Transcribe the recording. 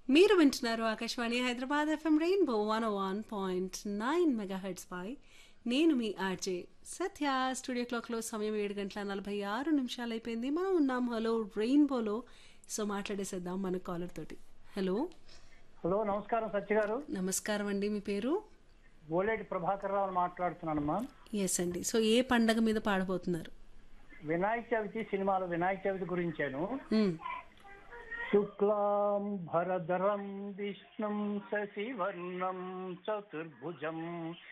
మీరు వింటున్నారు Akashvani Hyderabad FM rainbow one one point nine megahertz పై నేను మీ ఆర్జే సత్య స్టూడియో క్లాక్లో సమయం ఏడు గంటల నలభై ఆరు నిమిషాలు అయిపోయింది మనం ఉన్నాం హలో రెయిన్బోలో సో మాట్లాడేసేద్దాం మన కాలర్ తోటి హలో హలో నమస్కారం సత్య గారు నమస్కారం అండి మీ పేరు ఓలేటి ప్రభాకర్ రావు మాట్లాడుతున్నానమ్మా ఎస్ అండి సో ఏ పండగ మీద పాడబోతున్నారు వినాయక చవితి సినిమాలో వినాయక చవితి గురించాను మ్, శుక్లాం భరధరం విష్ణుం శశివర్ణం చతుర్భుజం